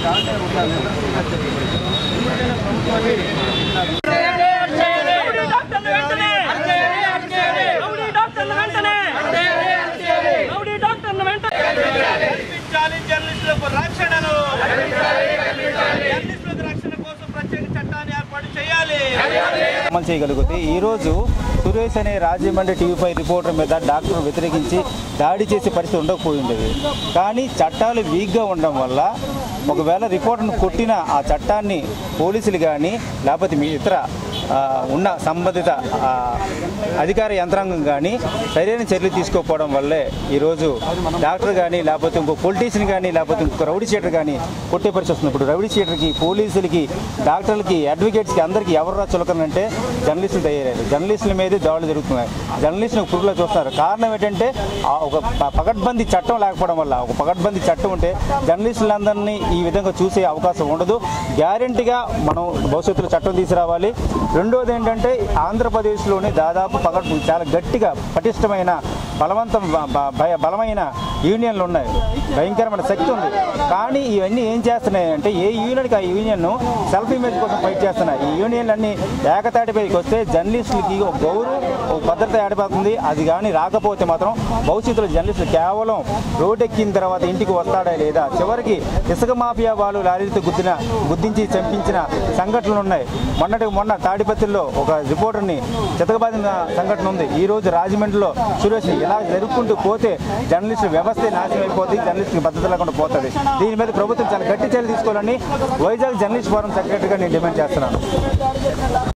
rowdy డాక్టర్లు వెంటనే rowdy డాక్టర్లు వెంటనే రౌడీ డాక్టర్లు వెంటనే కల్పించాలి జర్నలిస్టులకు రక్షణను జర్నలిస్టులకు రక్షణ కోసం ప్రత్యేక చట్టాన్ని ఏర్పాటు చేయాలి అమలు చేయగలిగితే ఈరోజు సురేష్ అనే రాజమండ్రి టీవీ ఫైవ్ రిపోర్టర్ మీద డాక్టర్ వ్యతిరేకించి దాడి చేసే పరిస్థితి ఉండకపోయి ఉండేది కానీ చట్టాలు వీక్గా ఉండడం వల్ల ఒకవేళ రిపోర్టర్ను కొట్టిన ఆ చట్టాన్ని పోలీసులు కానీ లేకపోతే మీ ఇతర ఆ, ఉన్న సంబంధిత ఆ, అధికార యంత్రాంగం కానీ సరైన చర్యలు తీసుకోకపోవడం వల్లే ఈరోజు డాక్టర్ కానీ లేకపోతే ఇంకో పొలిటీషియన్ కానీ లేకపోతే ఇంకొక రౌడీ షీటర్ కానీ కొట్టే పరిస్థితి వస్తుంది ఇప్పుడు రౌడీ షీటర్కి పోలీసులకి డాక్టర్లకి అడ్వకేట్స్కి అందరికీ ఎవరు చులకనంటే జర్నలిస్టులు తయారయ్యారు జర్నలిస్టుల మీదే దాడులు జరుగుతున్నాయి జర్నలిస్టులు పురుగులో చూస్తున్నారు కారణం ఏంటంటే ఆ ఒక ప- పకడ్బందీ చట్టం లేకపోవడం వల్ల ఒక పకడ్బందీ చట్టం ఉంటే జర్నలిస్టులందరినీ ఈ విధంగా చూసే అవకాశం ఉండదు గ్యారంటీగా మనం భవిష్యత్తులో చట్టం తీసుకురావాలి రెండోది ఏంటంటే ఆంధ్రప్రదేశ్లోని దాదాపు పకడ్ చాలా గట్టిగా పటిష్టమైన బలవంతం బ- బ- భయ- బలమైన యూనియన్లు ఉన్నాయి భయంకరమైన శక్తి ఉంది కానీ ఇవన్నీ ఏం చేస్తున్నాయి అంటే ఏ యూనియన్కి ఆ యూనియన్ సెల్ఫ్ ఇమేజ్ కోసం ఫైట్ చేస్తున్నాయి ఈ యూనియన్లన్నీ ఏకతాటిపైకి వస్తే జర్నలిస్టులకి ఒక గౌరవం ఒక భద్రత ఏర్పడుతుంది అది కానీ రాకపోతే మాత్రం భవిష్యత్తులో జర్నలిస్టులు కేవలం రోడ్డెక్కిన తర్వాత ఇంటికి వస్తాడా లేదా చివరికి ఇసుక మాఫియా వాళ్ళు లారీలతో గుద్దిన గుద్దించి చంపించిన సంఘటనలు ఉన్నాయి మొన్నటి మొన్న తాడిపత్రిలో ఒక రిపోర్టర్ని చితకబాదిన సంఘటన ఉంది ఈ రోజు రాజమండ్రిలో సురేష్ని ఇలా జరుపుకుంటూ పోతే జర్నలిస్టు వ్యవస్థ నాశనం అయిపోతుంది జర్నలిస్టుకి భద్రత లేకుండా పోతుంది దీని మీద ప్రభుత్వం చాలా గట్టి చర్యలు తీసుకోవాలని వైజాగ్ జర్నలిస్ట్ ఫోరం సెక్రటరీగా నేను డిమాండ్ చేస్తున్నాను